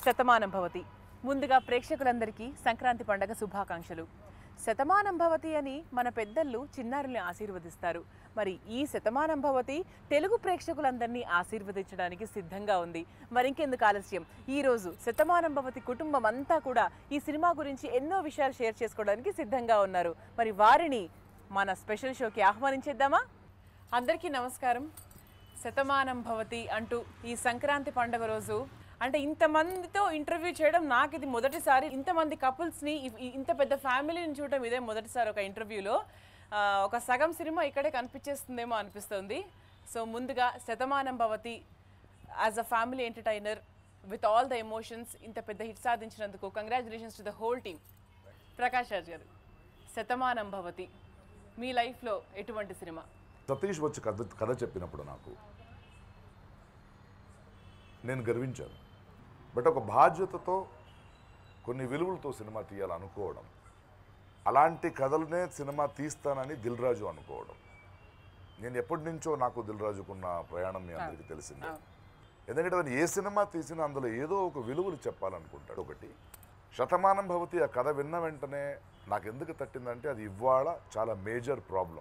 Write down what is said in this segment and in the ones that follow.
శతమానం భవతి ముందుగా ప్రేక్షకులందరికీ సంక్రాంతి పండగ శుభాకాంక్షలు శతమానం భవతి అని మన పెద్దలు చిన్నారుల్ని ఆశీర్వదిస్తారు మరి ఈ శతమానం భవతి తెలుగు ప్రేక్షకులందరినీ ఆశీర్వదించడానికి సిద్ధంగా ఉంది మరి ఇంకెందుకు ఆలస్యం ఈ రోజు శతమానం భవతి కుటుంబం అంతా కూడా ఈ సినిమా గురించి ఎన్నో విషయాలు షేర్ చేసుకోవడానికి సిద్ధంగా ఉన్నారు మరి వారిని మన స్పెషల్ షోకి ఆహ్వానించేద్దామా అందరికీ నమస్కారం శతమానం భవతి అంటూ ఈ సంక్రాంతి పండుగ రోజు అంటే ఇంతమందితో ఇంటర్వ్యూ చేయడం నాకు ఇది మొదటిసారి ఇంతమంది కపుల్స్ని ఇంత పెద్ద ఫ్యామిలీని చూడటం ఇదే మొదటిసారి ఒక ఇంటర్వ్యూలో ఆ, ఒక సగం సినిమా ఇక్కడే కనిపించేస్తుందేమో అనిపిస్తుంది సో ముందుగా Shatamanam Bhavati as a family entertainer with all the emotions ఇంత పెద్ద హిట్ సాధించినందుకు congratulations to the whole team Prakash Raj garu Shatamanam భవతి మీ లైఫ్లో ఎటువంటి సినిమా సతీష్ వచ్చి కథ కథ చెప్పినప్పుడు నాకు నేను గర్వించాను బట్ ఒక బాధ్యతతో కొన్ని విలువలతో సినిమా తీయాలనుకోవడం అలాంటి కథలనే సినిమా తీస్తానని దిల్ రాజు అనుకోవడం నేను ఎప్పటి నుంచో నాకు దిల్ రాజుకున్న ప్రయాణం మీ అందరికీ తెలిసిందే ఎందుకంటే అతను ఏ సినిమా తీసినా అందులో ఏదో ఒక విలువలు చెప్పాలనుకుంటాడు ఒకటి శతమానం భవతి ఆ కథ విన్న వెంటనే నాకు ఎందుకు తట్టిందంటే అది ఇవాళ చాలా మేజర్ ప్రాబ్లం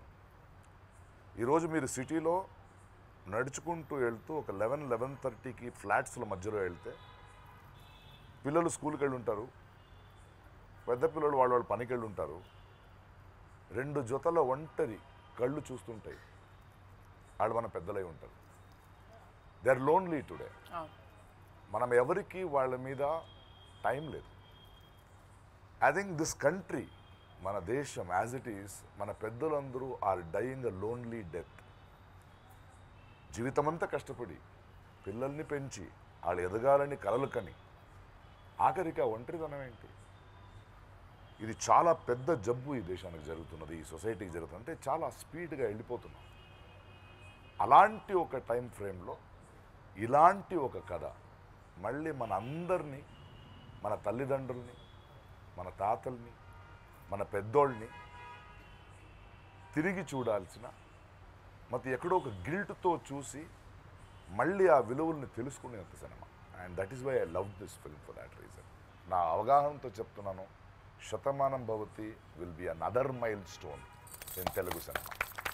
ఈరోజు మీరు సిటీలో నడుచుకుంటూ వెళ్తూ ఒక లెవెన్ లెవెన్ థర్టీకి ఫ్లాట్స్ల మధ్యలో వెళ్తే పిల్లలు స్కూల్కి వెళ్ళి ఉంటారు పెద్ద పిల్లలు వాళ్ళ వాళ్ళ పనికి వెళ్ళి ఉంటారు రెండు జతల ఒంటరి కళ్ళు చూస్తుంటాయి వాళ్ళు మన పెద్దలై ఉంటారు దే ఆర్ లోన్లీ టుడే మనం ఎవరికి వాళ్ళ మీద టైం లేదు ఐ థింక్ దిస్ కంట్రీ మన దేశం యాజ్ ఇట్ ఈస్ మన పెద్దలందరూ are dying a lonely death జీవితమంతా కష్టపడి పిల్లల్ని పెంచి వాళ్ళు ఎదగాలని కలలు కని ఆఖరికి ఆ ఒంటరితనం ఏంటి ఇది చాలా పెద్ద జబ్బు ఈ దేశానికి జరుగుతున్నది ఈ సొసైటీకి జరుగుతుంది అంటే చాలా స్పీడ్గా వెళ్ళిపోతున్నాం అలాంటి ఒక టైం ఫ్రేమ్లో ఇలాంటి ఒక కథ మళ్ళీ మన అందరినీ మన తల్లిదండ్రుల్ని మన తాతల్ని మన పెద్దోళ్ళని తిరిగి చూడాల్సిన మరి ఎక్కడో ఒక గిల్ట్తో చూసి మళ్ళీ ఆ విలువల్ని తెలుసుకునేంత cinema and that is why I love this film for that reason నా అవగాహనతో చెప్తున్నాను Shatamanam Bhavati will be another milestone in Telugu cinema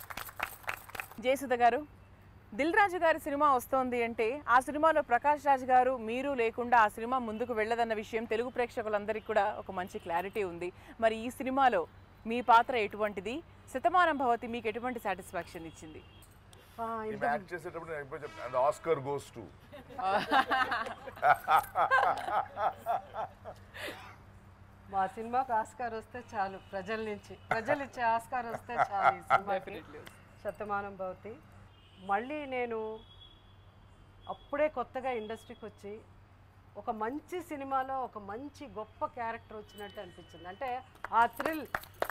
Jayasudha garu Dil రాజు గారి సినిమా వస్తోంది అంటే ఆ సినిమాలో ప్రకాష్ రాజ్ గారు మీరు లేకుండా ఆ సినిమా ముందుకు వెళ్ళదన్న విషయం తెలుగు ప్రేక్షకులందరికీ కూడా ఒక మంచి క్లారిటీ ఉంది మరి ఈ సినిమాలో మీ పాత్ర ఎటువంటిది శతమానం భవతి మీకు ఎటువంటి సాటిస్ఫాక్షన్ ఇచ్చింది ఆ, ఈమె యాక్ట్ చేసేటప్పుడు నేను ఎప్పుడు చెప్తాను అండ్ ఆస్కర్ గోస్ టు మా సినిమాకు ఆస్కార్ వస్తే చాలు ప్రజల నుంచి ప్రజలు ఇచ్చే ఆస్కార్ వస్తే చాలు ఈ సినిమాకి శతమానం భవతి మళ్ళీ నేను అప్పుడే కొత్తగా ఇండస్ట్రీకి వచ్చి ఒక మంచి సినిమాలో ఒక మంచి గొప్ప క్యారెక్టర్ వచ్చినట్టు అనిపించింది అంటే ఆ థ్రిల్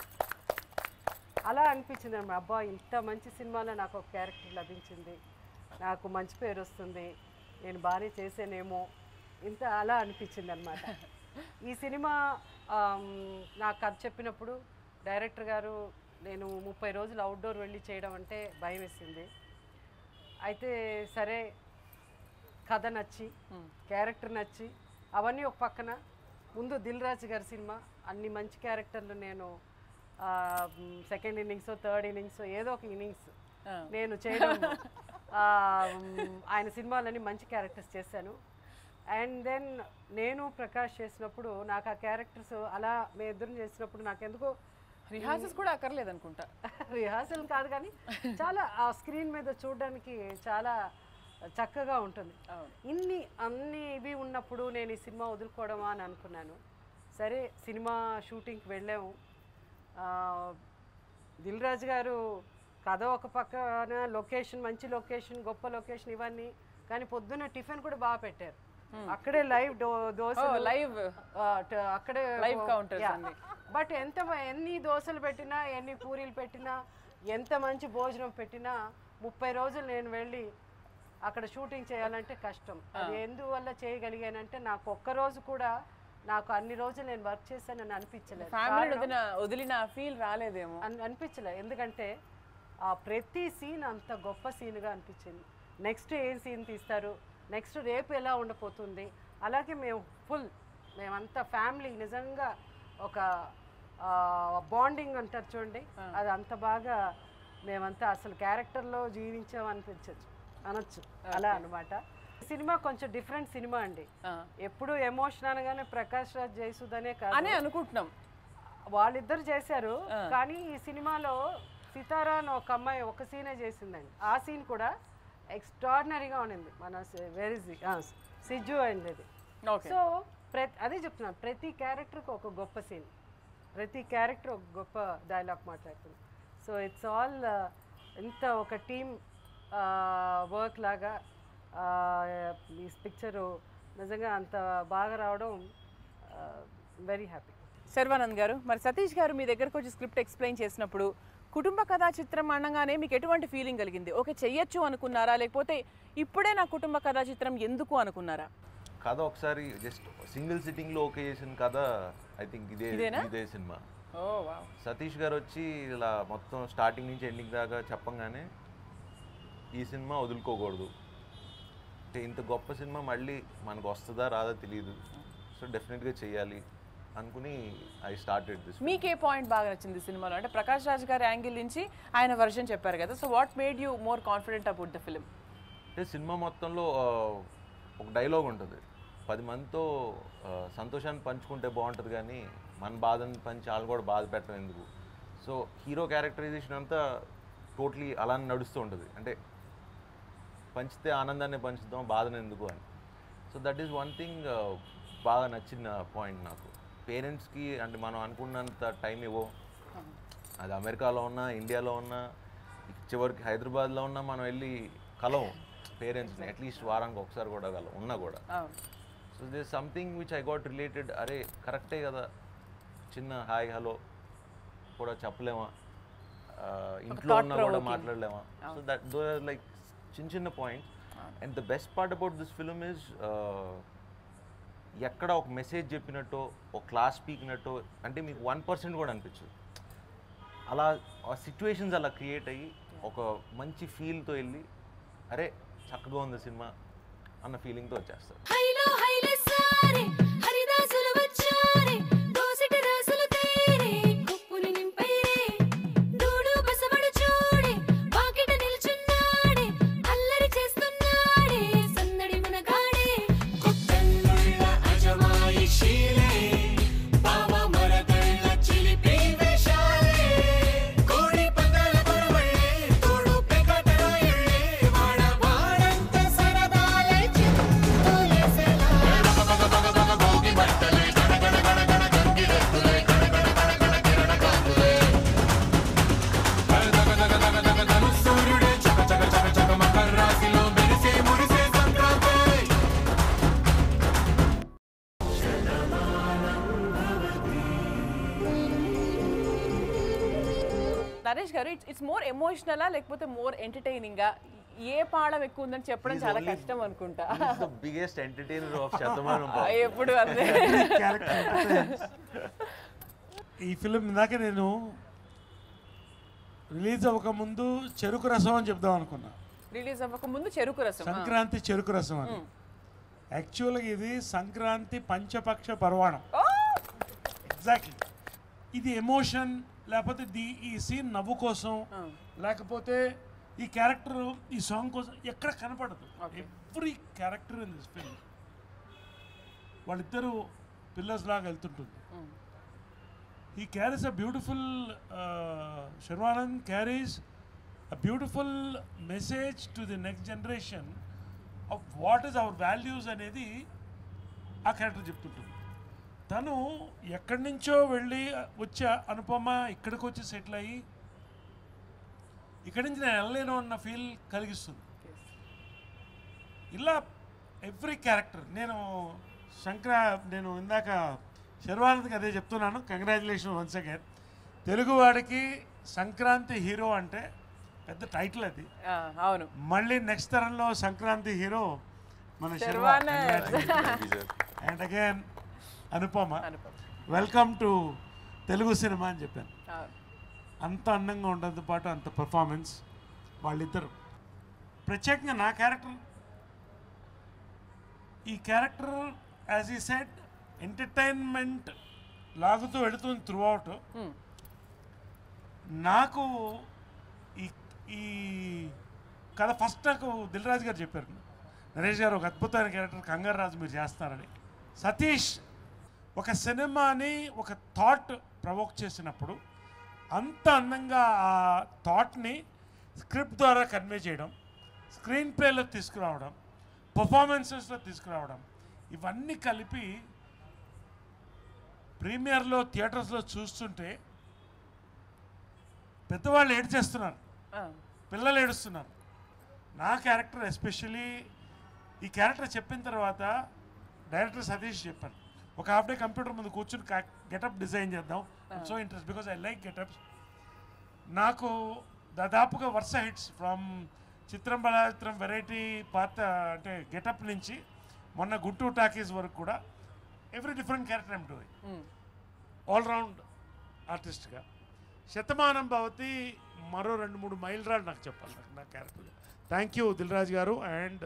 అలా అనిపించింది అన్నమాట అబ్బా ఇంత మంచి సినిమాలో నాకు ఒక క్యారెక్టర్ లభించింది నాకు మంచి పేరు వస్తుంది నేను బాగానే చేసానేమో ఇంత అలా అనిపించింది అనమాట ఈ సినిమా ఆమ్, నాకు కథ చెప్పినప్పుడు డైరెక్టర్ గారు నేను ముప్పై రోజులు అవుట్డోర్ వెళ్ళి చేయడం అంటే భయం వేసింది అయితే సరే కథ నచ్చి క్యారెక్టర్ నచ్చి అవన్నీ ఒక పక్కన ముందు దిల్ రాజు గారి సినిమా అన్ని మంచి క్యారెక్టర్లు నేను సెకండ్ ఇన్నింగ్స్ థర్డ్ ఇన్నింగ్స్ ఏదో ఒక ఇన్నింగ్స్ నేను చేయడం ఆ, మ్, ఆయన సినిమాలని మంచి క్యారెక్టర్స్ చేశాను అండ్ దెన్ నేను ప్రకాష్ చేసినప్పుడు నాకు ఆ క్యారెక్టర్స్ అలా మేము ఇద్దరం చేసినప్పుడు నాకు ఎందుకో రిహార్సల్స్ కూడా అక్కర్లేదు అనుకుంటా రిహార్సల్ కాదు కానీ చాలా ఆ స్క్రీన్ మీద చూడడానికి చాలా చక్కగా ఉంటుంది ఇన్ని అన్ని ఇవి ఉన్నప్పుడు నేను ఈ సినిమా వదులుకోవడమా అని అనుకున్నాను సరే సినిమా షూటింగ్కి వెళ్ళాము ఆ, దిల్ రాజు గారు కథ ఒక పక్కన లొకేషన్ మంచి లొకేషన్ గొప్ప లొకేషన్ ఇవన్నీ కానీ పొద్దున్న టిఫిన్ కూడా బాగా పెట్టారు అక్కడే లైవ్ దో దోశ లైవ్ ఆ, ట- అక్కడే Live counters Yeah. అన్ని. బట్ ఎంత మ- ఎన్ని దోశలు పెట్టినా ఎన్ని పూరీలు పెట్టినా ఎంత మంచి భోజనం పెట్టినా ముప్పై రోజులు నేను వెళ్ళి అక్కడ షూటింగ్ చేయాలంటే కష్టం అది ఎందువల్ల చేయగలిగానంటే నాకు ఒక్క రోజు కూడా నాకు అన్ని రోజులు నేను వర్క్ చేశానని అనిపించలేదు ఫ్యామిలీ వదిలిన వదిలిన ఫీల్ రాలేదేమో అన్- అనిపించలే ఎందుకంటే ఆ ప్రతి సీన్ అంత గొప్ప సీన్గా అనిపించింది నెక్స్ట్ ఏం సీన్ తీస్తారు నెక్స్ట్ రేపు ఎలా ఉండబోతుంది అలాగే మేము ఫుల్ మేమంతా ఫ్యామిలీ నిజంగా ఒక బాండింగ్ అంటారు చూడండి అది అంత బాగా మేమంతా అసలు క్యారెక్టర్లో జీవించామనిపించచ్చు అనొచ్చు అలా అన్నమాట సినిమా కొంచెం డిఫరెంట్ సినిమా అండి ఆ. ఎప్పుడు ఎమోషన్ అనగానే ప్రకాష్ రాజ్ జయసుధనే కాదు అనే అనుకుంటున్నాం వాళ్ళిద్దరు చేశారు కానీ ఈ సినిమాలో సితారా అని ఒక అమ్మాయి ఒక సీనే చేసిందండి ఆ సీన్ కూడా ఎక్స్ట్రాడినరీగా ఉండింది మన వెరీ సిజ్జు అయింది అది ఓకే సో ప్రతి అదే చెప్తున్నాను ప్రతి క్యారెక్టర్కి ఒక గొప్ప సీన్ ప్రతి క్యారెక్టర్ ఒక గొప్ప డైలాగ్ మాట్లాడుతుంది సో ఇట్స్ ఆల్ ఇంత ఒక టీమ్ వర్క్ లాగా ఆ, ఈ పిక్చరు నిజంగా అంత బాగా రావడం వెరీ హ్యాపీ శర్వానంద్ గారు మరి సతీష్ గారు మీ దగ్గరకు వచ్చి స్క్రిప్ట్ ఎక్స్ప్లెయిన్ చేసినప్పుడు కుటుంబ కథా చిత్రం అనగానే మీకు ఎటువంటి ఫీలింగ్ కలిగింది ఓకే చెయ్యొచ్చు అనుకున్నారా లేకపోతే ఇప్పుడే నా కుటుంబ కథా చిత్రం ఎందుకు అనుకున్నారా కథ ఒకసారి జస్ట్ సింగిల్ సిట్టింగ్లో ఓకే చేసిన కథ ఐ థింక్ ఇదే ఇదేనా? ఇదే సినిమా ఓ వావ్ సతీష్ గారు వచ్చి ఇలా మొత్తం స్టార్టింగ్ నుంచి ఎండింగ్ దాకా చెప్పంగానే ఈ సినిమా వదులుకోకూడదు అంటే ఇంత గొప్ప సినిమా మళ్ళీ మనకు వస్తుందా రాదా తెలియదు సో డెఫినెట్గా చేయాలి అనుకుని ఐ స్టార్టెడ్ దిస్ మీకు ఏ పాయింట్ బాగా నచ్చింది ఈ సినిమాలో అంటే ప్రకాష్ రాజ్ గారి యాంగిల్ నుంచి ఆయన వర్షన్ చెప్పారు కదా so what made you more confident about the film అంటే సినిమా మొత్తంలో ఆ, ఒక డైలాగ్ ఉంటుంది పది మందితో ఆ, సంతోషాన్ని పంచుకుంటే బాగుంటుంది కానీ మన బాధని పంచి వాళ్ళు కూడా బాధ పెట్టడం ఎందుకు సో హీరో క్యారెక్టరైజేషన్ అంతా టోటలీ అలానే నడుస్తూ ఉంటుంది అంటే పంచితే ఆనందాన్ని పంచుతాం బాధను ఎందుకు అని so that is one thing బాగా నచ్చిన పాయింట్ నాకు పేరెంట్స్కి అంటే మనం అనుకున్నంత టైం ఇవ్వో అది అమెరికాలో ఉన్నా ఇండియాలో ఉన్నా చివరికి హైదరాబాద్లో ఉన్నా మనం వెళ్ళి కలవం పేరెంట్స్ని అట్లీస్ట్ వారానికి ఒకసారి కూడా కలవం ఉన్నా కూడా అవును so this something which I got related అరే కరెక్టే కదా చిన్న హాయ్ హలో కూడా చెప్పలేమా ఆ, ఇంట్లో thought ఉన్నా కూడా provoking. మాట్లాడలేమా so that though are like చిన్న చిన్న points and the best part about this film is ఎక్కడ ఒక మెసేజ్ చెప్పినట్టో ఒక క్లాస్ పీకినట్టో అంటే మీకు వన్ పర్సెంట్ కూడా అనిపించదు అలా ఆ సిచ్యువేషన్స్ అలా క్రియేట్ అయ్యి ఒక మంచి ఫీల్తో వెళ్ళి అరే చక్కగా ఉంది సినిమా అన్న ఫీలింగ్తో వచ్చేస్తారు హైలో హైలే సారే హరిదాసులు వచ్చారే దోసిటి రాసులు తేరే కుప్పుని నింపైరే దూడు బసవడు చూడే వాకిట నిల్చున్నాడే అల్లరి చేస్తున్నాడే సందడి మునగాడే కొత్తల్లుళ్ళ అజమాయిషీలే బావ మరదళ్ళ చిలిపి వేషాలే కోడి పందాల కొరవళ్ళే తోడు పెకటరాయుళ్ళే వాడ వాడంత సరదాలే చిందులేసెలా నరేష్ గారు ఇట్స్ ఇట్స్ మోర్ ఎమోషనలా లేకపోతే మోర్ ఎంటర్టైనింగా ఏ పాఠం ఎక్కువ ఉందని చెప్పడం He's చాలా only- కష్టం అనుకుంటా the biggest entertainer of Shatamanam ఎప్పుడు అంతే ఈ ఫిలిం ఇందాక నేను రిలీజ్ అవ్వకముందు చెరుకు రసం అని చెప్దాం అనుకున్నా రిలీజ్ అవ్వక ముందు చెరుకు రసం ఆ. సంక్రాంతి చెరుకు రసం అని యాక్చువల్గా ఇది సంక్రాంతి పంచపక్ష పర్వాణం ఓ! ఎగ్జాక్ట్లీ ఇది ఎమోషన్ లేకపోతే ది ఈ సీన్ నవ్వు కోసం లేకపోతే ఈ క్యారెక్టర్ ఈ సాంగ్ కోసం ఎక్కడ కనపడదు every character in this film వాళ్ళిద్దరూ పిల్లర్స్ లాగా వెళ్తుంటుంది he carries a beautiful uh, Sharvanand carries a beautiful message to the next generation of what is our values అనేది ఆ క్యారెక్టర్ చెప్తుంటుంది తను ఎక్కడి నుంచో వెళ్ళి వచ్చే అనుపమ ఇక్కడికి వచ్చి సెటిల్ అయ్యి ఇక్కడి నుంచి నేను వెళ్ళలేను అన్న ఫీల్ కలిగిస్తుంది ఇలా ఎవ్రీ క్యారెక్టర్ నేను శంకర నేను ఇందాక శర్వానంద్కి అదే చెప్తున్నాను కంగ్రాచులేషన్ వన్స్ అగైన్ తెలుగువాడికి సంక్రాంతి హీరో అంటే పెద్ద టైటిల్ అది ఆ, అవును మళ్ళీ నెక్స్ట్ తరంలో సంక్రాంతి హీరో మన Sharwanand. And again Anupama Anupama. Welcome to Telugu cinema అని చెప్పాను అవును అంత అందంగా ఉండడంతో పాటు అంత పర్ఫార్మెన్స్ వాళ్ళిద్దరు ప్రత్యేకంగా నా క్యారెక్టర్ ఈ క్యారెక్టర్ యాజ్ ఈ సెట్ ఎంటర్టైన్మెంట్ లాగుతూ వెళుతుంది త్రూ అవుట్ Hmm. నాకు ఈ ఈ కథ ఫస్ట్ నాకు దిల్ రాజు గారు చెప్పారు నరేష్ గారు ఒక అద్భుతమైన క్యారెక్టర్ కంగారు రాజు మీరు చేస్తారని సతీష్ ఒక సినిమాని ఒక థాట్ ప్రవోక్ చేసినప్పుడు అంత అందంగా ఆ థాట్ని స్క్రిప్ట్ ద్వారా కన్వే చేయడం స్క్రీన్ ప్లేలో తీసుకురావడం పర్ఫార్మెన్సెస్లో తీసుకురావడం ఇవన్నీ కలిపి ప్రీమియర్లో థియేటర్స్లో చూస్తుంటే పెద్దవాళ్ళు ఏడ్చేస్తున్నారు ఆ, పిల్లలు ఏడుస్తున్నారు నా క్యారెక్టర్ ఎస్పెషలీ ఈ క్యారెక్టర్ చెప్పిన తర్వాత డైరెక్టర్ సతీష్ చెప్పాను ఒక హాఫ్ డే కంప్యూటర్ ముందు కూర్చుని గెటప్ డిజైన్ చేద్దాం so interest because I like getups నాకు దాదాపుగా వరుస హిట్స్ ఫ్రమ్ చిత్రం బలాచిత్రం వెరైటీ పాత అంటే గెటప్ నుంచి మొన్న గుంటూరు టాకీస్ వరకు కూడా every different character I'm doing um. Allround ఆర్టిస్ట్గా శతమానం భవతి మరో రెండు మూడు మైల్ రాళ్ళు నాకు చెప్పాలి నాకు నా క్యారెక్టర్ థ్యాంక్ యూ దిల్రాజ్ గారు and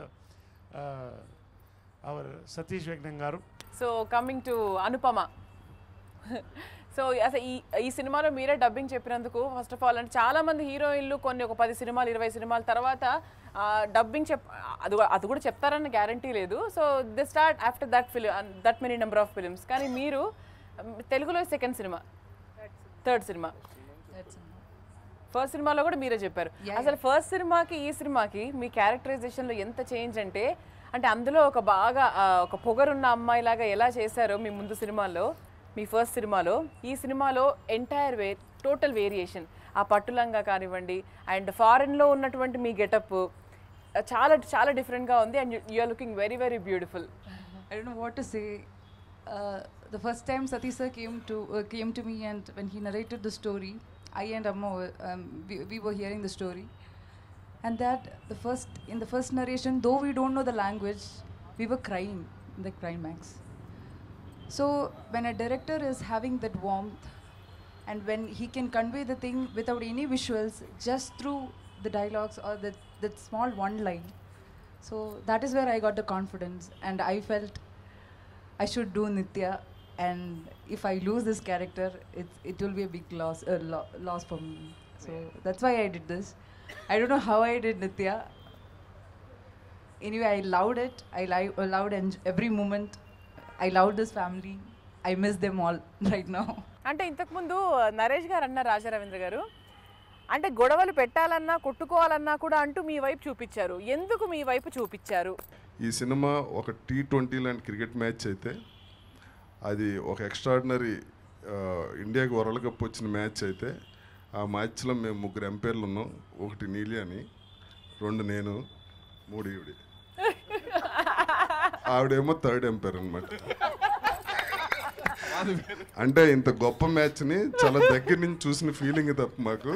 hour Satish Venkatam garu so coming to Anupama so అసలు ఈ ఈ సినిమాలో మీరే డబ్బింగ్ చెప్పినందుకు ఫస్ట్ ఆఫ్ ఆల్ అంటే చాలా మంది హీరోయిన్లు కొన్ని ఒక పది సినిమాలు ఇరవై సినిమాల తర్వాత డబ్బింగ్ చెప్ అది కూడా- అది కూడా చెప్తారన్న గ్యారంటీ లేదు so the start after that film that many number of films కానీ మీరు మ్, తెలుగులో second cinema third cinema first సినిమాలో కూడా మీరే చెప్పారు అసలు ఫస్ట్ సినిమాకి ఈ సినిమాకి మీ క్యారెక్టరైజేషన్లో ఎంత చేంజ్ అంటే అంటే అందులో ఒక బాగా ఆ, ఒక పొగరున్న అమ్మాయిలాగా ఎలా చేశారో మీ ముందు సినిమాలో మీ ఫస్ట్ సినిమాలో ఈ సినిమాలో ఎంటైర్ వే టోటల్ వేరియేషన్ ఆ పట్టులంగా కానివ్వండి అండ్ ఫారెన్లో ఉన్నటువంటి మీ గెటప్ చాలా చాలా డిఫరెంట్గా ఉంది and you're looking very very beautiful I don't know what to say. Uh, the first time Sati sir came to uh, came to me and when he narrated the story, I and Amma were, um, we, we were hearing the story, and that the first in the first narration, though we don't know the language, we were crying in the climax. So when a director is having that warmth, and when he can convey the thing without any visuals, just through the dialogues or that that small one line, so that is where I got the confidence, and I felt I should do Nitya. And if I lose this character, it it will be a big loss uh, lo- loss for me. So that's why I did this. I don't know how I did Nitya. Anyway, I loved it. I li- uh, loved en- every moment. I loved this family. I miss them all right now. అంటే ఇంతకుముందు నరేష్ గారు అన్న రాజా రవీంద్ర గారు అంటే గొడవలు పెట్టాలన్నా కొట్టుకోవాలన్నా కూడా అంటూ మీ వైపు చూపించారు ఎందుకు మీ వైపు చూపించారు ఈ సినిమా ఒక టీ ట్వంటీ లాంటి క్రికెట్ మ్యాచ్ అయితే అది ఒక ఎక్స్ట్రాడినరీ ఇండియాకి వరల్డ్ కప్ వచ్చిన మ్యాచ్ అయితే ఆ మ్యాచ్లో మేము ముగ్గురు ఎంపైర్లు ఉన్నాం ఒకటి నీలి అని రెండు నేను మూడు ఈవిడి ఆవిడేమో థర్డ్ ఎంపైర్ అనమాట అంటే ఇంత గొప్ప మ్యాచ్ని చాలా దగ్గర నుంచి చూసిన ఫీలింగ్ తప్ప మాకు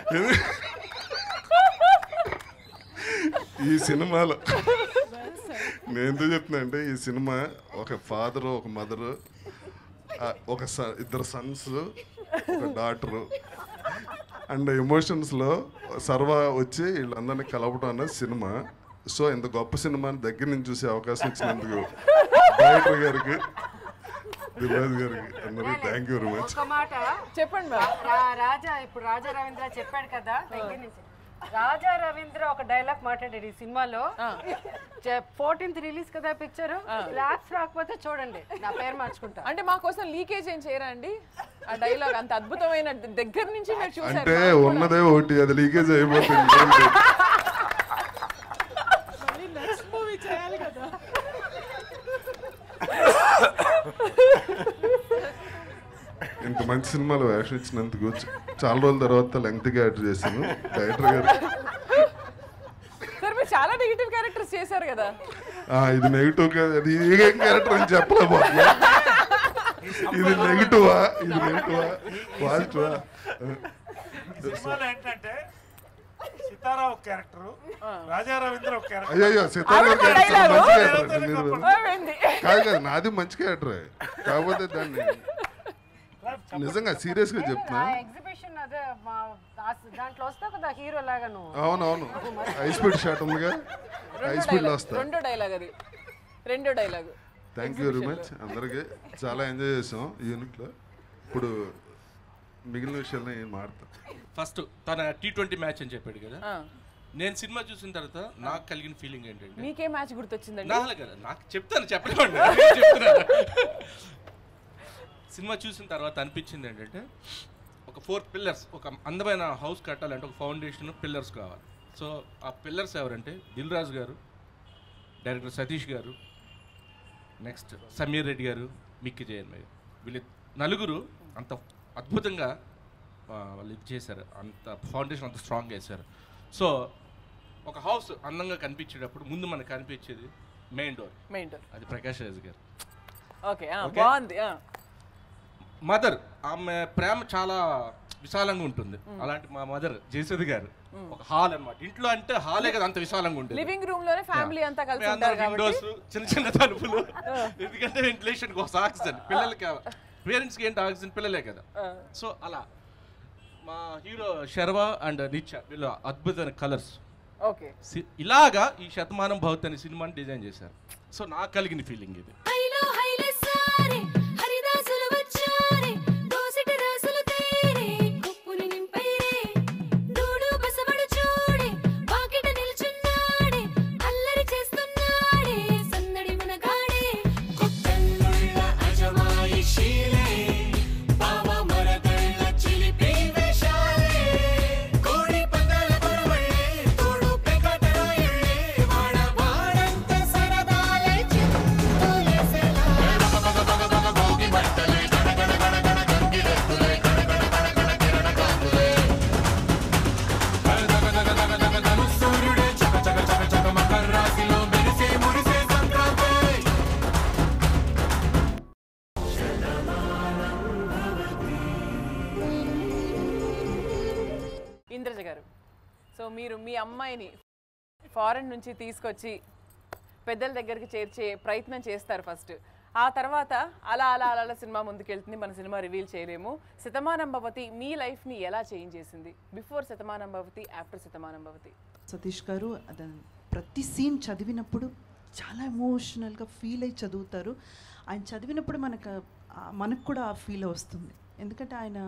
ఈ సినిమాలో నేను ఎందుకు చెప్తున్నా అంటే ఈ సినిమా ఒక ఫాదర్ ఒక మదర్ ఒక స- ఇద్దరు సన్స్ ఒక డాటరు అండ్ ఎమోషన్స్లో సర్వ వచ్చి వీళ్ళందరినీ కలపడం అన్నది సినిమా సో ఇంత గొప్ప సినిమాని దగ్గర నుంచి చూసే అవకాశం ఇచ్చినందుకు డైరెక్టర్ గారికి దిల్రాజ్ గారికి అందరికీ థ్యాంక్ యూ వెరీ మచ్ ఒక మాట చెప్పండి మ్యామ్ రా- రాజా ఇప్పుడు రాజా రవీంద్ర చెప్పాడు కదా దగ్గర నుంచి రాజా రవీంద్ర ఒక డైలాగ్ మాట్లాడాడు ఈ సినిమాలో ఫోర్టీన్త్ రిలీజ్ కదా పిక్చర్ ల్యాప్స్ రాకపోతే చూడండి నా పేరు మార్చుకుంటా అంటే మా కోసం లీకేజ్ ఏం చేయరా అండి ఆ డైలాగ్ అంత అద్భుతమైన ద- దగ్గర నుంచి మీరు చూసారు అంటే ఉన్నదే ఒకటి అది లీకేజ్ అయిపోతుంది ఏంటి? ఇంత మంచి సినిమాలో వేషం ఇచ్చినందుకు చ- చాలా రోజుల తర్వాత లెంగ్త్గా యాడ్ చేశాను డైరెక్టర్ గారు సార్ మీరు చాలా నెగిటివ్ క్యారెక్టర్స్ చేశారు కదా ఆ, ఇది నెగిటివ్ అది ఏం క్యారెక్టర్ అని చెప్పలేకపోతున్నా ఇది నెగిటివా ఇది నెగిటివా పాజిటివా ఈ సినిమాలో ఏంటంటే సితారా ఒక క్యారెక్టర్ రాజా రవీంద్ర ఒక క్యారెక్టర్ అయ్యో సితారా ఆవిడ క్యారెక్టర్ dialogue. మంచి క్యారెక్టర్ మీరు ఏమైంది? కాదు కాదు నాది మంచి క్యారెక్టర్ కాకపోతే దాన్ని నిజంగా సీరియస్ గా చెప్తున్నా ఎగ్జిబిషన్ అదే మా ఆ- దాంట్లో వస్తావు కదా హీరో లాగా నువ్వు అవునవును హై స్పీడ్ షాట్ ఉందిగా హై రెండో స్పీడ్ లో dialogue. వస్తా రెండో డైలాగ్ అది రెండో dialogue thank you very much అందరికీ చాలా ఎంజాయ్ చేసాం ఈ యూనిట్లో ఇప్పుడు మిగిలిన విషయాలను ఏం మాడతాం ఫస్ట్ తన టీ ట్వంటీ మ్యాచ్ అని చెప్పాడు కదా ఆ, నేను సినిమా చూసిన తర్వాత నాకు కలిగిన ఫీలింగ్ ఏంటంటే మీకే మ్యాచ్ గుర్తొచ్చిందండి నా కదా నాకు చెప్తాను చెప్పలేమండి నేను చెప్తున్నాను సినిమా చూసిన తర్వాత అనిపించింది ఏంటంటే ఒక ఫోర్ పిల్లర్స్ ఒక అందమైన హౌస్ కట్టాలంటే ఒక ఫౌండేషన్ పిల్లర్స్ కావాలి సో ఆ పిల్లర్స్ ఎవరంటే దిల్ రాజు గారు డైరెక్టర్ సతీష్ గారు నెక్స్ట్ సమీర్ రెడ్డి గారు మిక్కి జయన్ గారు వీళ్ళు నలుగురు అంత అద్భుతంగా ఆ, వాళ్ళు ఇది చేశారు అంత ఫౌండేషన్ అంత స్ట్రాంగ్ వేశారు సో ఒక హౌస్ అందంగా కనిపించేటప్పుడు ముందు మనకు కనిపించేది మెయిన్ డోర్ మెయిన్ డోర్ అది ప్రకాష్ రాజ్ గారు ఓకే ఆ, Okay. బాగుంది ఆ. మదర్ ఆమె ప్రేమ చాలా విశాలంగా ఉంటుంది అలాంటి మా మదర్ జయసుధి గారు ఒక హాల్ అన్నమాట ఇంట్లో అంటే హాలే కదా అంత విశాలంగా ఉంటుంది లివింగ్ రూమ్ లోనే ఫ్యామిలీ అంతా కలిసి మేము ఉంటారు అందరం కాబట్టి విండోస్ చిన్న చిన్న తలుపులు ఎందుకంటే వెంటిలేషన్ కోసం ఆక్సిజన్ పిల్లలకి పేరెంట్స్కి ఏంటి ఆక్సిజన్ పిల్లలే కదా సో అలా మా హీరో శర్వ అండ్ నిత్య వీళ్ళు అద్భుతమైన కలర్స్ ఓకే ఇలాగా ఈ శతమానం భవత్ అనే సినిమాని డిజైన్ చేశారు సో నాకు కలిగిన ఫీలింగ్ ఇది హైలో హైలే సారే హరిదాసులు వచ్చారే దోసిటి రాసులు తేరే కుప్పుని నింపైరే దూడు బసవడు చూడే వాకిట నిల్చున్నాడే అల్లరి చేస్తున్నాడే సందడి మునగాడే కొత్తల్లుళ్ళ అజమాయిషీలే బావ మరదళ్ళ చిలిపి వేషాలే కోడి పందాల పరవళ్ళే తోడు పెకటరాయుళ్ళే వాడ వాడంత సరదాలే చిందులేసెలా ఇంద్రజ గారు సో మీరు మీ అమ్మాయిని ఫారెన్ నుంచి తీసుకొచ్చి పెద్దల దగ్గరికి చేర్చే ప్రయత్నం చేస్తారు ఫస్ట్ ఆ తర్వాత అలా అలా అలా అలా సినిమా ముందుకెళ్తుంది మన సినిమా రివీల్ చేయలేము శతమానం భవతి మీ లైఫ్ని ఎలా చేంజ్ చేసింది బిఫోర్ శతమానం భవతి ఆఫ్టర్ శతమానం భవతి సతీష్ గారు అద ప్రతి సీన్ చదివినప్పుడు చాలా ఎమోషనల్గా ఫీల్ అయి చదువుతారు ఆయన చదివినప్పుడు మనకు ఆ- మనకు కూడా ఆ ఫీల్ వస్తుంది ఎందుకంటే ఆయన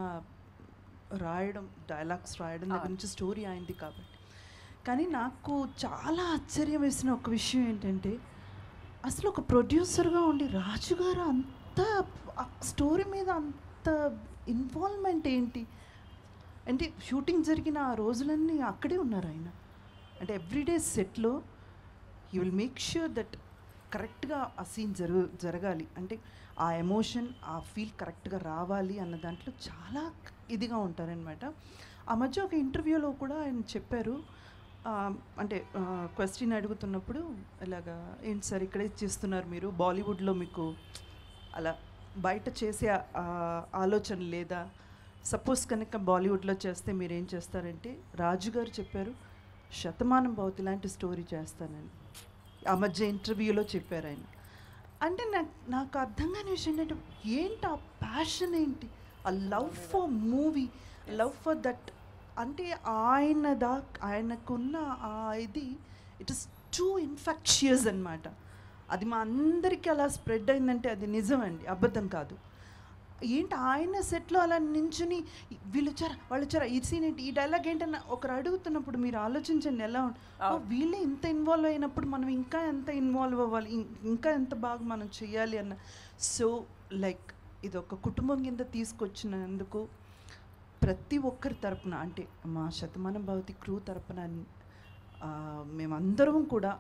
రాయడం డైలాగ్స్ రాయడం దగ్గర నుంచి స్టోరీ అయింది కాబట్టి కానీ నాకు చాలా ఆశ్చర్యం వేసిన ఒక విషయం ఏంటంటే అసలు ఒక ప్రొడ్యూసర్గా ఉండి రాజు గారు అంత ఆ స్టోరీ మీద అంత ఇన్వాల్వ్మెంట్ ఏంటి అంటే షూటింగ్ జరిగిన ఆ రోజులన్నీ అక్కడే ఉన్నారు ఆయన అంటే ఎవ్రీడే సెట్లో he will make sure that కరెక్ట్గా ఆ సీన్ జరుగు జరగాలి అంటే ఆ ఎమోషన్ ఆ ఫీల్ కరెక్ట్గా రావాలి అన్న దాంట్లో చాలా ఇదిగా ఉంటారనమాట ఆ మధ్య ఒక ఇంటర్వ్యూలో కూడా ఆయన చెప్పారు ఆ, అంటే క్వశ్చన్ అడుగుతున్నప్పుడు ఇలాగా ఏంటి సార్ ఇక్కడే చేస్తున్నారు మీరు బాలీవుడ్లో మీకు అలా బయట చేసే ఆ ఆలోచన లేదా సపోజ్ కనుక బాలీవుడ్లో చేస్తే మీరు ఏం చేస్తారంటే రాజు గారు చెప్పారు శతమానం భవతి లాంటి స్టోరీ చేస్తానని ఆ మధ్య ఇంటర్వ్యూలో చెప్పారు ఆయన అంటే నాకు నాకు అర్థం కాని విషయం ఏంటంటే ఏంటి ఆ ప్యాషన్ ఏంటి ఆ love for movie love for that అంటే ఆయన దా ఆయనకున్న ఆ ఇది ఇట్ ఇస్ టూ ఇన్ఫెక్షియస్ అనమాట అది మా అందరికీ అలా స్ప్రెడ్ అయిందంటే అది నిజం అండి అబద్ధం కాదు ఏంటి ఆయన సెట్లో అలా నించుని వీళ్ళు వచ్చారా వాళ్ళు వచ్చారా ఈ సీన్ ఏంటి ఈ డైలాగ్ ఏంటన్న ఒకరు అడుగుతున్నప్పుడు మీరు ఆలోచించండి ఎలా ఉం- ఓ, వీళ్ళే ఇంత ఇన్వాల్వ్ అయినప్పుడు మనం ఇంకా ఎంత ఇన్వాల్వ్ అవ్వాలి ఇం- ఇంకా ఎంత బాగా మనం చేయాలి అన్న సో లైక్ ఇది ఒక కుటుంబం కింద తీసుకొచ్చినందుకు ప్రతి ఒక్కరి తరపున అంటే మా శతమానం భవతి క్రూ తరపున ఆ, మేమందరం కూడా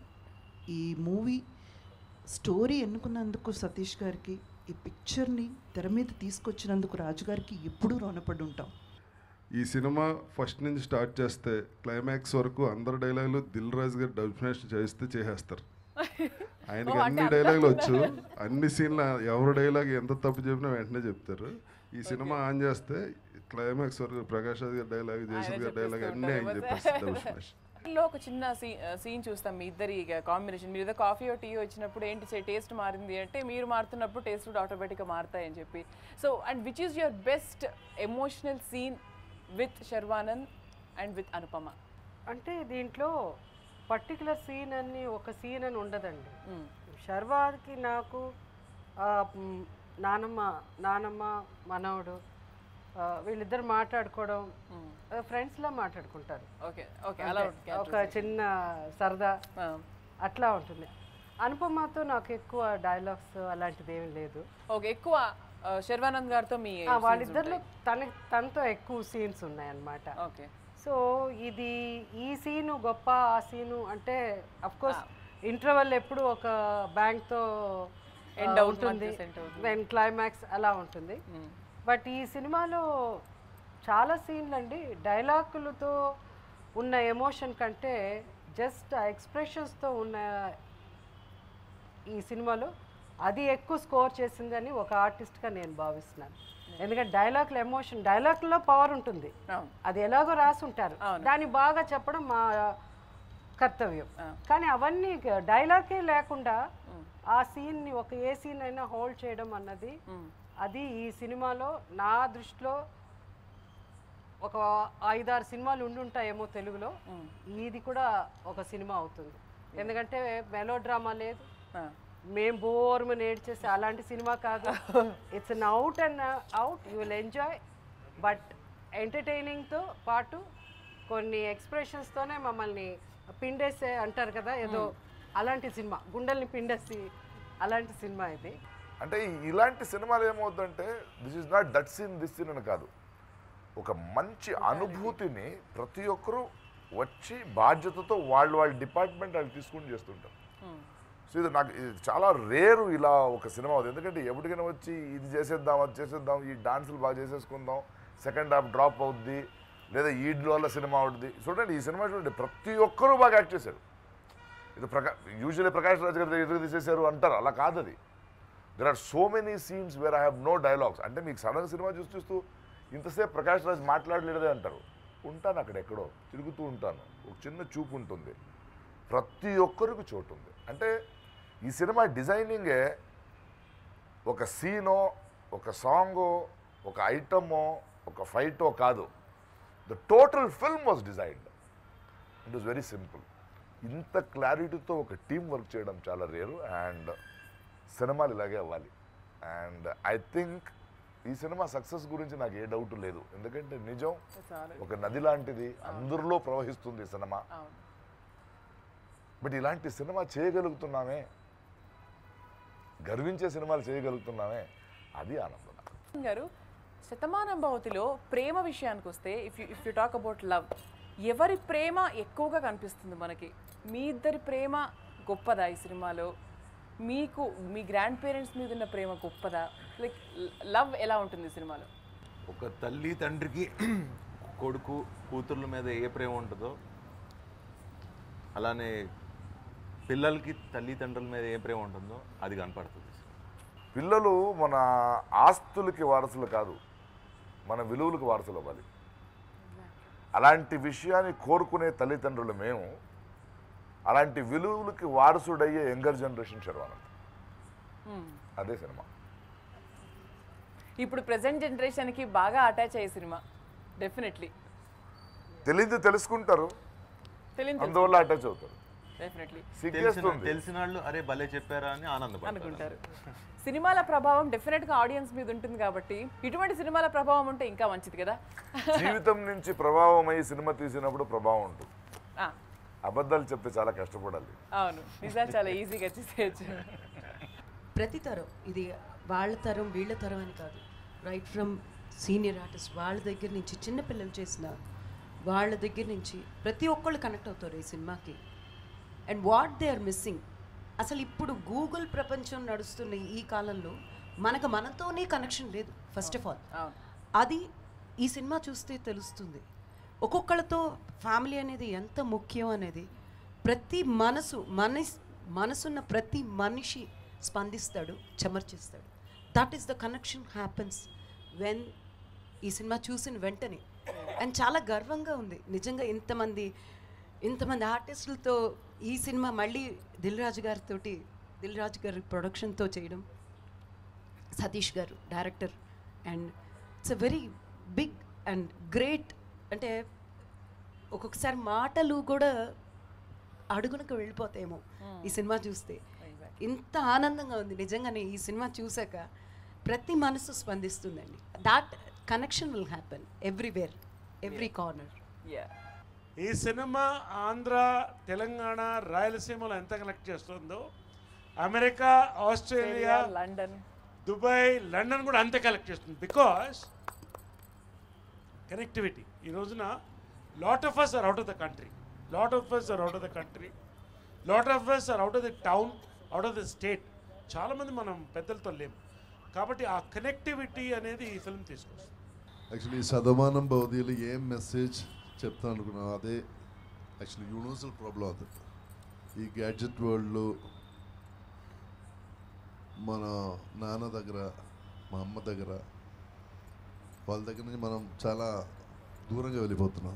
ఈ మూవీ స్టోరీ ఎన్నుకున్నందుకు సతీష్ గారికి ఈ పిక్చర్ని తెర మీద తీసుకొచ్చినందుకు రాజుగారికి ఎప్పుడూ రుణపడి ఉంటాం ఈ సినిమా ఫస్ట్ నుంచి స్టార్ట్ చేస్తే క్లైమాక్స్ వరకు అందరు డైలాగులు దిల్ రాజు గారు డబ్ఫినేషన్ చేస్తే చేసేస్తారు ఆయనకి అన్ని డైలాగులు వచ్చు అన్ని సీన్లు ఎవరు డైలాగ్ ఎంత తప్పు చెప్పినా వెంటనే చెప్తారు ఈ సినిమా ఆన్ చేస్తే క్లైమాక్స్ వరకు ప్రకాష్ రాజ్ గారి డైలాగ్ జయసూద్ గారి డైలాగ్ అన్నీ ఆయన చెప్పేస్తారు డబ్ఫినేషన్ లో ఒక చిన్న సీన్ చూస్తాం మీ ఇద్దరి కాంబినేషన్ మీరు ఏదో కాఫీ టీ వచ్చినప్పుడు ఏంటి టేస్ట్ మారింది అంటే మీరు మారుతున్నప్పుడు టేస్ట్ కూడా ఆటోమేటిక్గా మారుతాయని చెప్పి so and which is your best emotional scene with Sharwanand and with Anupama అంటే దీంట్లో పర్టికులర్ సీన్ అని ఒక సీన్ అని ఉండదండి శర్వాకి నాకు ఆ, మ్, నానమ్మ నానమ్మ మనవడు ఆ, వీళ్ళిద్దరు మాట్లాడుకోవడం ఫ్రెండ్స్లా మాట్లాడుకుంటారు ఓకే ఓకే అలా అంటే ఒక చిన్న సరదా అట్లా ఉంటుంది అనుపమతో నాకు ఎక్కువ డైలాగ్స్ అలాంటిది ఏమీ లేదు ఓకే ఎక్కువ ఆ, శర్వానంద్ గారితో మీ ఆ, వాళ్ళిద్దరిలో తన తనతో ఎక్కువ సీన్స్ ఉన్నాయన్నమాట ఓకే సో ఇది ఈ సీను గొప్ప ఆ సీను అంటే అఫ్ కోర్స్ ఇంటర్వెల్ ఎప్పుడు ఒక బ్యాంక్ తో End ఆ, అవుతుంది, ఉంటుంది end అవుతుంది. దెన్ క్లైమాక్స్ అలా ఉంటుంది బట్ ఈ సినిమాలో చాలా సీన్లు అండి డైలాగులతో ఉన్న ఎమోషన్ కంటే జస్ట్ ఆ ఎక్స్ప్రెషన్స్తో ఉన్న ఈ సినిమాలో అది ఎక్కువ స్కోర్ చేసిందని ఒక ఆర్టిస్ట్గా నేను భావిస్తున్నాను ఎందుకంటే డైలాగ్ల ఎమోషన్ డైలాగ్లో పవర్ ఉంటుంది అది ఎలాగో రాసి ఉంటారు దాన్ని బాగా చెప్పడం మా కర్తవ్యం కానీ అవన్నీ డైలాగే లేకుండా ఆ సీన్ని ఒక ఏ సీన్ అయినా హోల్డ్ చేయడం అన్నది అది ఈ సినిమాలో నా దృష్టిలో ఒక ఐదారు సినిమాలు ఉండుంటాయేమో తెలుగులో ఇది కూడా ఒక సినిమా అవుతుంది ఎందుకంటే మెలో డ్రామా లేదు మేం బోర్మని ఏడ్చేసి అలాంటి సినిమా కాదు it's an out and out you will enjoy but ఎంటర్టైనింగ్తో పాటు కొన్ని ఎక్స్ప్రెషన్స్తోనే మమ్మల్ని పిండేసే అంటారు కదా ఏదో అలాంటి సినిమా గుండెల్ని పిండేసి అలాంటి సినిమా ఇది అంటే ఈ- ఇలాంటి సినిమాలు ఏమవుతుందంటే this is not that scene this scene అని కాదు ఒక మంచి అనుభూతిని ప్రతి ఒక్కరూ వచ్చి బాధ్యతతో వాళ్ళు వాళ్ళ డిపార్ట్మెంట్ వాళ్ళు తీసుకుని చేస్తుంటారు సో ఇది నాకు ఇది చాలా రేరు ఇలా ఒక సినిమా అవుతుంది ఎందుకంటే ఎప్పటికైనా వచ్చి ఇది చేసేద్దాం అది చేసేద్దాం ఈ డాన్సులు బాగా చేసేసుకుందాం సెకండ్ హాఫ్ డ్రాప్ అవుద్ది లేదా ఈడ్ వల్ల సినిమా అవుద్ది చూడండి ఈ సినిమా చూడండి ప్రతి ఒక్కరూ బాగా యాక్ట్ చేశారు ఇది ప్రకా యూజువల్లీ ప్రకాష్ రాజ్ గారి ఎదురు తీసేశారు అంటారు అలా కాదు అది there are so many scenes where I have no dialogues అంటే మీకు సడన్ సినిమా చూసి చూస్తూ ఇంతసేపు ప్రకాష్ రాజ్ మాట్లాడలేదే అంటారు ఉంటాను అక్కడ ఎక్కడో తిరుగుతూ ఉంటాను ఒక చిన్న చూపు ఉంటుంది ప్రతి ఒక్కరికి చోటు ఉంది అంటే ఈ సినిమా డిజైనింగే ఒక సీనో ఒక సాంగో ఒక ఐటమో ఒక ఫైటో కాదు the total film was designed it was very simple ఇంత క్లారిటీతో ఒక టీం వర్క్ చేయడం చాలా రేరు అండ్ సినిమాలు ఇలాగే అవ్వాలి అండ్ ఐ థింక్ ఈ సినిమా సక్సెస్ గురించి నాకు ఏ డౌట్ లేదు ఎందుకంటే నిజం ఒక నది లాంటిది అందరిలో ప్రవహిస్తుంది ఈ సినిమా బట్ ఇలాంటి సినిమా చేయగలుగుతున్నామే గర్వించే సినిమాలు చేయగలుగుతున్నామే అది ఆనందం నాకు. గారు శతమానం భవతిలో ప్రేమ విషయానికి వస్తే if you if you talk about love ఎవరి ప్రేమ ఎక్కువగా కనిపిస్తుంది మనకి మీ ఇద్దరి ప్రేమ గొప్పదా ఈ సినిమాలో మీకు మీ గ్రాండ్ పేరెంట్స్ మీద ఉన్న ప్రేమ గొప్పదా లైక్ లవ్ ఎలా ఉంటుంది ఈ సినిమాలో ఒక తల్లి తండ్రికి కొడుకు కూతుర్ల మీద ఏ ప్రేమ ఉంటుందో అలానే పిల్లలకి తల్లిదండ్రుల మీద ఏ ప్రేమ ఉంటుందో అది కనపడుతుంది పిల్లలు మన ఆస్తులకి వారసులు కాదు మన విలువలకు వారసులు అవ్వాలి అలాంటి విషయాన్ని కోరుకునే తల్లిదండ్రులు మేము అలాంటి విలువలకి వారసుడయ్యే యంగర్ జనరేషన్ శర్వానంద్ అదే సినిమా ఇప్పుడు ప్రజెంట్ జనరేషన్కి బాగా అటాచ్ అయ్యే సినిమా డెఫినెట్లీ తెలియదు తెలుసుకుంటారు తెలియదు అందువల్ల అటాచ్ అవుతారు డెఫినెట్లీ తెలిసిన సిగ్గేస్తుంది తెలిసిన వాళ్ళు అరే భలే చెప్పారా అని ఆనందపడతారు అనుకుంటారు సినిమాల ప్రభావం డెఫినెట్గా ఆడియన్స్ మీద ఉంటుంది కాబట్టి ఇటువంటి సినిమాల ప్రభావం ఉంటే ఇంకా మంచిది కదా జీవితం నుంచి ప్రభావం అయ్యి సినిమా తీసినప్పుడు ప్రభావం ఉంటుంది ఆ, అబద్ధాలు చెప్తే చాలా కష్టపడాలి అవును నిజాలు చాలా ఈజీగా చేసేయచ్చు ప్రతి తరం ఇది వాళ్ళ తరం వీళ్ళ తరం అని కాదు రైట్ ఫ్రమ్ సీనియర్ ఆర్టిస్ట్ వాళ్ళ దగ్గర నుంచి చిన్న పిల్లలు చేసిన వాళ్ళ దగ్గర నుంచి ప్రతి ఒక్కళ్ళు కనెక్ట్ అవుతారు ఈ సినిమాకి and what they are missing అసలు ఇప్పుడు గూగుల్ ప్రపంచం నడుస్తున్న ఈ కాలంలో మనకు మనతోనే కనెక్షన్ లేదు ఫస్ట్ ఆఫ్ ఆల్ అవును అది ఈ సినిమా చూస్తే తెలుస్తుంది ఒక్కొక్కళ్ళతో ఫ్యామిలీ అనేది ఎంత ముఖ్యం అనేది ప్రతి మనసు మనస్ మనసున్న ప్రతి మనిషి స్పందిస్తాడు చెమర్చిస్తాడు that is the connection happens when ఈ సినిమా చూసిన వెంటనే అండ్ చాలా గర్వంగా ఉంది నిజంగా ఇంతమంది ఇంతమంది ఆర్టిస్టులతో ఈ సినిమా మళ్ళీ దిల్ రాజు గారితో దిల్ రాజు గారి ప్రొడక్షన్తో చేయడం Satish garu director and it's a very big and great అంటే ఒక్కొక్కసారి మాటలు కూడా అడుగునకు వెళ్ళిపోతాయేమో ఈ సినిమా చూస్తే ఇంత ఆనందంగా ఉంది నిజంగానే ఈ సినిమా చూసాక ప్రతి మనసు స్పందిస్తుందండి that connection will happen everywhere every corner ఈ సినిమా ఆంధ్ర తెలంగాణ రాయలసీమలో ఎంత కనెక్ట్ చేస్తుందో America Australia London Dubai London కూడా అంతే కలెక్ట్ చేస్తుంది బికాస్ కనెక్టివిటీ ఈ రోజున lot of us are out of the country lot of us are out of the country lot of us are out of the town out of the state చాలామంది మనం పెద్దలతో లేము కాబట్టి ఆ connectivity అనేది ఈ ఫిల్మ్ తీసుకొస్తుంది యాక్చువల్లీ శతమానం భవదీలు ఏం మెసేజ్ చెప్తాను అనుకున్నాను అదే యాక్చువల్లీ యూనివర్సల్ ప్రాబ్లం అది ఈ గ్యాడ్జెట్ వరల్డ్లో మన నాన్న దగ్గర మా అమ్మ దగ్గర వాళ్ళ దగ్గర నుంచి మనం చాలా దూరంగా వెళ్ళిపోతున్నాం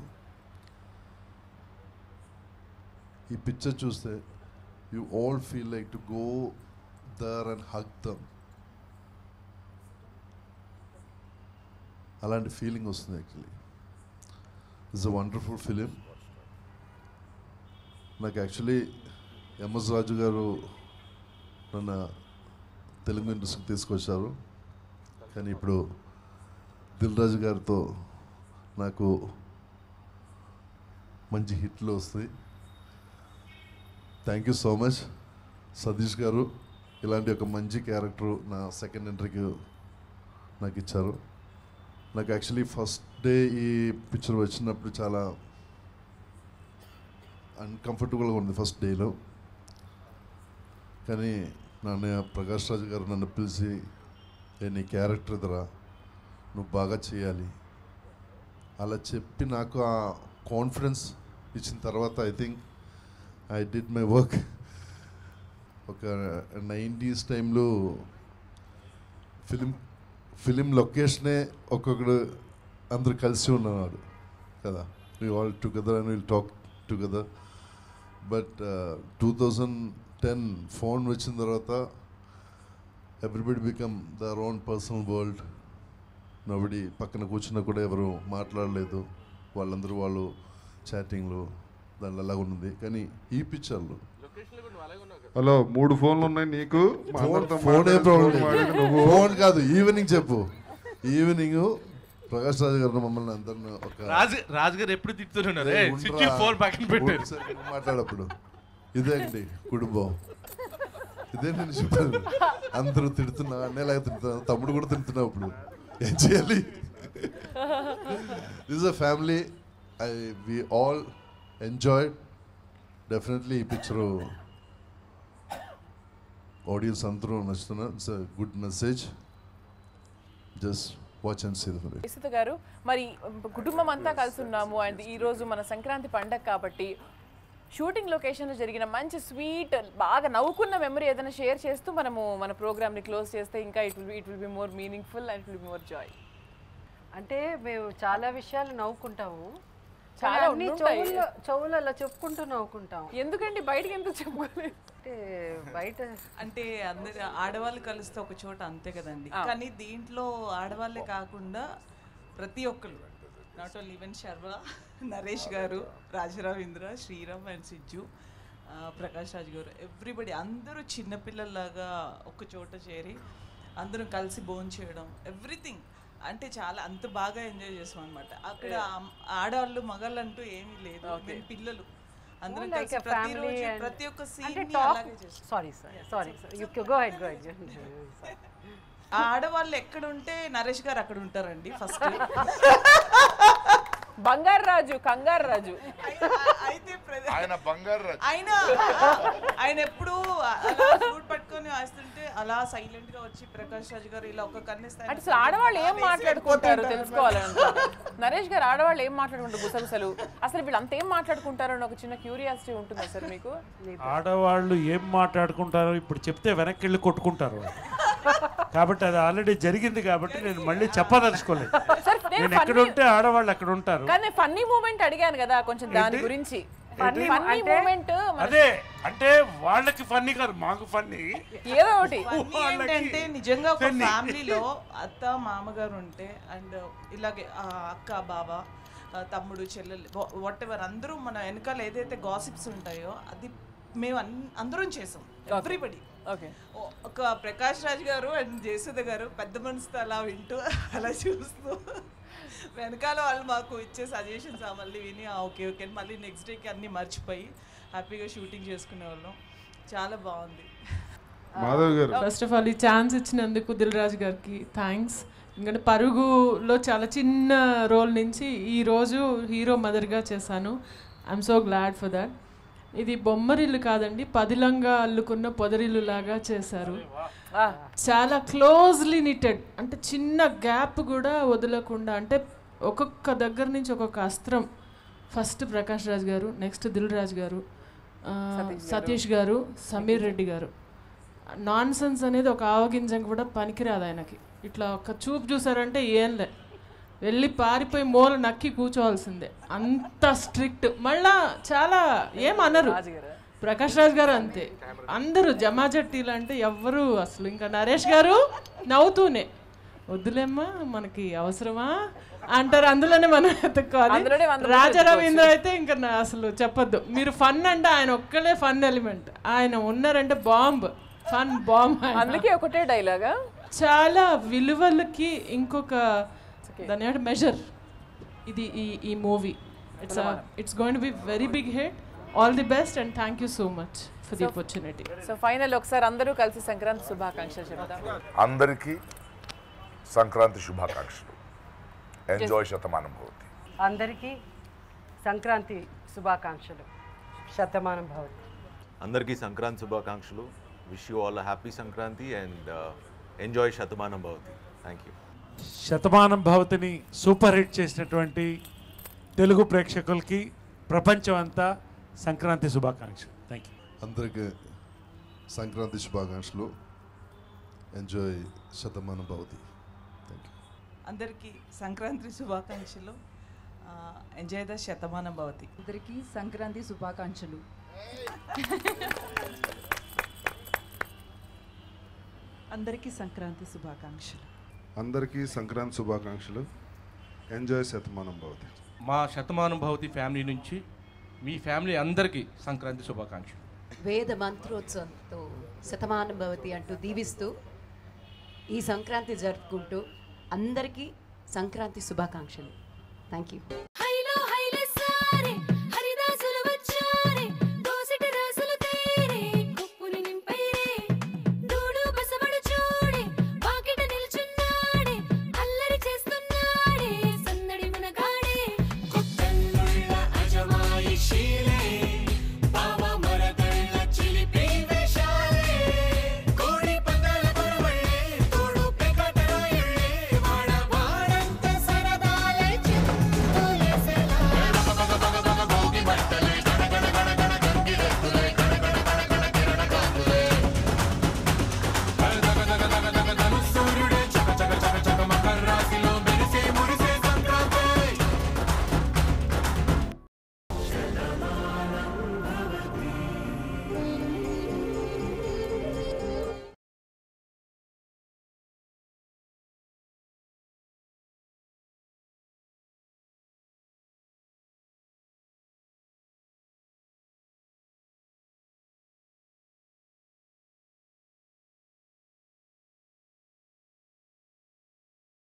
ఈ పిక్చర్ చూస్తే you all feel like to go there and hug them అలాంటి ఫీలింగ్ వస్తుంది actually it's a wonderful film నాకు యాక్చువల్లీ ఎంఎస్ రాజు గారు నన్ను తెలుగు ఇండస్ట్రీకి తీసుకొచ్చారు కానీ ఇప్పుడు దిల్ రాజు గారితో నాకు మంచి హిట్లు వస్తాయి thank you so much Satish గారు ఇలాంటి ఒక మంచి క్యారెక్టర్ నా సెకండ్ ఎంట్రీకి నాకు ఇచ్చారు నాకు యాక్చువల్లీ ఫస్ట్ డే ఈ పిక్చర్ వచ్చినప్పుడు చాలా అన్కంఫర్టబుల్గా ఉంది ఫస్ట్ డేలో కానీ నన్ను ప్రకాష్ రాజు గారు నన్ను పిలిచి "ఏ, నీ క్యారెక్టర్ ఎదురా నువ్వు బాగా చేయాలి అలా చెప్పి నాకు ఆ కాన్ఫిడెన్స్ ఇచ్చిన తర్వాత I think I did my work ఒక నైంటీస్ టైంలో ఫిలిం ఫిలిం లొకేషనే ఒక్కొక్కడు అందరు కలిసి ఉన్నాడు కదా we all together and will talk together but two thousand ten phone వచ్చిన తర్వాత everybody become their own personal world నవ్వడి పక్కన కూర్చున్నా కూడా ఎవరు మాట్లాడలేదు వాళ్ళందరూ వాళ్ళు చాటింగ్లు దాంట్లో అలాగ ఉంది కానీ ఈ పిక్చర్లో హలో మూడు ఫోన్లు ఉన్నాయి నీకు మా అందరితో ఫోన్ ఏ మాట్లాడి ప్రాబ్లం ఫోన్ మాట్లాడి నువ్వు ఫోన్ కాదు ఈవినింగ్ చెప్పు ఈవినింగ్ ప్రకాష్ రాజు గారు మమ్మల్ని అందరిని ఒక రాజు రాజు గారు ఎప్పుడు తిట్టుతున్నారు రేయ్, స్విచ్ ఉండ్రా. ఫోన్ పక్కన పెట్టారు ఉండు సార్, నువ్వు మాట్లాడప్పుడు ఇదే అండి కుటుంబం ఇదే నేను చెప్పాను అందరూ తిడుతున్నా అన్నయ్యలాగా తిడుతున్నా తమ్ముడు కూడా తిడుతున్నావు ఇప్పుడు ఏం చేయాలి this uh family I we all enjoyed definitely ఈ పిక్చరు ఆడియన్స్ అందరూ నచ్చుతున్నారు it's uh good message just watch and see the film ఇసుత గారు మరి కుటుంబం అంతా కలిసి ఉన్నాము అండ్ ఈ రోజు మన సంక్రాంతి పండగ కాబట్టి షూటింగ్ లొకేషన్లో జరిగిన మంచి స్వీట్ బాగా నవ్వుకున్న మెమరీ ఏదైనా షేర్ చేస్తూ మనము మన ప్రోగ్రామ్ని క్లోజ్ చేస్తే ఇంకా it will it will be more meaningful and it will be more joy అంటే మేము చాలా విషయాలు నవ్వుకుంటాము చాలా చాలా అన్ని ఉండుంటాయి. చెవుల్లో చెవులు అలా చెప్పుకుంటూ నవ్వుకుంటాం ఎందుకండి బయటకి ఎందుకు చెప్పుకోలేదు అంటే బయట అంటే అందరు ఆడవాళ్ళు కలిస్తే ఒక చోట అంతే కదండి కానీ దీంట్లో ఆడవాళ్ళే కాకుండా ప్రతి ఒక్కరు not only even Sharva Naresh గారు రాజరావేంద్ర శ్రీరామ్ అండ్ సిజ్జు ఆ, ప్రకాష్ రాజ్ గారు ఎవ్రీబడి అందరూ చిన్నపిల్లల్లాగా ఒక చోట చేరి అందరం కలిసి భోజనం చేయడం ఎవ్రీథింగ్ అంటే చాలా అంత బాగా ఎంజాయ్ చేసాం అనమాట అక్కడ అమ్- ఆడవాళ్ళు మగళ్ళు అంటూ ఏమీ లేదు మేము పిల్లలు అందరం like కలిసి a family ప్రతిరోజు and- ప్రతి ఒక్క అంటే సీన్ టాప్ అలాగే చేస్తాం sorry sorry sorry you go head go head ఆ ఆడవాళ్ళు ఎక్కడ ఉంటే నరేష్ గారు అక్కడ ఉంటారండి ఫస్ట్ బంగారు రాజు కంగారు రాజు అయితే ప్ర- ఆయన బంగారు రాజు. ఆయన ఆయన ఎప్పుడు అలా ఫ్రూట్ పట్టుకొని వేస్తుంటే అలా సైలెంట్ గా వచ్చి ప్రకాష్ రాజు గారు ఇలా ఒక కన్నిస్తాను అంటే అసలు ఆడవాళ్ళు ఏం మాట్లాడుకుంటారు తెలుసుకోవాలని నరేష్ గారు ఆడవాళ్ళు ఏం మాట్లాడుకుంటారు గుసగుసలు అసలు వీళ్ళు అంత ఏం మాట్లాడుకుంటారో అని ఒక చిన్న క్యూరియాసిటీ ఉంటుందా సార్ మీకు ఆడవాళ్ళు ఏం మాట్లాడుకుంటారో ఇప్పుడు చెప్తే వెనక్కి వెళ్ళి కొట్టుకుంటారు వాళ్ళు. కాబట్టి అది ఆల్రెడీ జరిగింది కాబట్టి నేను మళ్ళీ చెప్పదలుచుకోలేదు సార్ నేను నేను ఎక్కడ ఉంటే ఆడవాళ్ళు అక్కడ ఉంటారు కానీ ఫన్నీ మూమెంట్ అడిగాను కదా కొంచెం దాని ఏంటి? గురించి ఏంటి? ఫన్నీ మూమెంట్ అదే అంటే వాళ్ళకి ఫన్నీ కాదు మాకు ఫన్నీ ఏదో ఒకటి Funny ఏంటంటే నిజంగా ఒక ఫ్యామిలీలో అత్త మామగారు ఉంటే అండ్ ఇలాగే ఆ, అక్క బావ ఆ, తమ్ముడు చెల్లెలు వాట్ ఎవర్ అందరూ మన వెనకాల ఏదైతే గాసిప్స్ ఉంటాయో అది మేము అన్- అందరం చేసాం ఎవ్రీబడి ఓకే ఒక ప్రకాష్ రాజ్ గారు అండ్ జయసుధ గారు పెద్ద మనసుతో అలా వింటూ అలా చూస్తూ వెనకాల వాళ్ళు మాకు ఇచ్చే సజెషన్స్ మళ్ళీ విని "ఆ, ఓకే ఓకే అని మళ్ళీ నెక్స్ట్ డేకి అన్నీ మర్చిపోయి హ్యాపీగా షూటింగ్ చేసుకునే వాళ్ళం చాలా బాగుంది మాధవ్ గారు ఫస్ట్ ఆఫ్ ఆల్ ఈ ఛాన్స్ ఇచ్చినందుకు దిల్ రాజు గారికి థ్యాంక్స్ ఎందుకంటే పరుగులో చాలా చిన్న రోల్ నుంచి ఈరోజు హీరో మదర్గా చేశాను I'm so glad for that ఇది బొమ్మరిల్లు కాదండి పదిలంగా అల్లుకున్న పొదరిల్లు లాగా చేశారు చాలా క్లోజ్లీ నిటెడ్ అంటే చిన్న గ్యాప్ కూడా వదలకుండా అంటే ఒక్కొక్క దగ్గర నుంచి ఒక్కొక్క అస్త్రం ఫస్ట్ ప్రకాష్ రాజ్ గారు నెక్స్ట్ దిల్ రాజ్ గారు ఆ, సతీష్ గారు సమీర్ రెడ్డి గారు నాన్ సెన్స్ అనేది ఒక ఆవగింజం కూడా పనికిరాదు ఆయనకి ఇట్లా ఒక చూపు చూసారంటే ఏంలే వెళ్ళి పారిపోయి మూల నక్కి కూర్చోవాల్సిందే అంత స్ట్రిక్ట్ మళ్ళా చాలా ఏమనరు ప్రకాష్ రాజ్ గారు అంతే అందరూ జమా జట్టీలు అంటే ఎవ్వరు అసలు ఇంకా నరేష్ గారు నవ్వుతూనే వద్దులేమ్మా మనకి అవసరమా అంటారు అందులోనే మనం అందులోనే ఎత్తుక్కోవాలి మనం రాజా ఎత్తుక్కోవచ్చు. రవీంద్ర అయితే ఇంకా నా- అసలు చెప్పొద్దు మీరు ఫన్ అంటే ఆయన ఒక్కలే ఫన్ ఎలిమెంట్ ఆయన ఉన్నారంటే బాంబ్ ఫన్ బాంబ్ అందుకే ఒకటే డైలాగా చాలా విలువలకి ఇంకొక దాని మెజర్ ఇది ఈ ఈ movie it's it's going be very big hit all the best and thank you so much for the opportunity so final ఒకసారి అందరూ కలిసి సంక్రాంతి శుభాకాంక్షలు చెప్తాం అందరికీ సంక్రాంతి శుభాకాంక్షలు ఎంజాయ్ శతమానం భవతి అందరికీ సంక్రాంతి శుభాకాంక్షలు శతమానం భవతి అందరికీ సంక్రాంతి శుభాకాంక్షలు wish you all happy Sankranti and enjoy Shatamanam Bhavati thank you Shatamanam భవతిని సూపర్ హిట్ చేసినటువంటి తెలుగు ప్రేక్షకులకి ప్రపంచం అంతా సంక్రాంతి శుభాకాంక్షలు థ్యాంక్ యూ అందరికీ సంక్రాంతి శుభాకాంక్షలు enjoy Shatamanam Bhavati thank you అందరికీ సంక్రాంతి శుభాకాంక్షలు ఎంజాయ్ ద శతమానం భవతి అందరికీ సంక్రాంతి శుభాకాంక్షలు అందరికీ సంక్రాంతి శుభాకాంక్షలు అందరికీ సంక్రాంతి శుభాకాంక్షలు ఎంజాయ్ శతమానం భవతి మా శతమానం భవతి ఫ్యామిలీ నుంచి మీ ఫ్యామిలీ అందరికీ సంక్రాంతి శుభాకాంక్షలు వేద మంత్రోత్సవంతో శతమానం భవతి అంటూ దీవిస్తూ ఈ సంక్రాంతి జరుపుకుంటూ అందరికీ సంక్రాంతి శుభాకాంక్షలు థ్యాంక్ యూ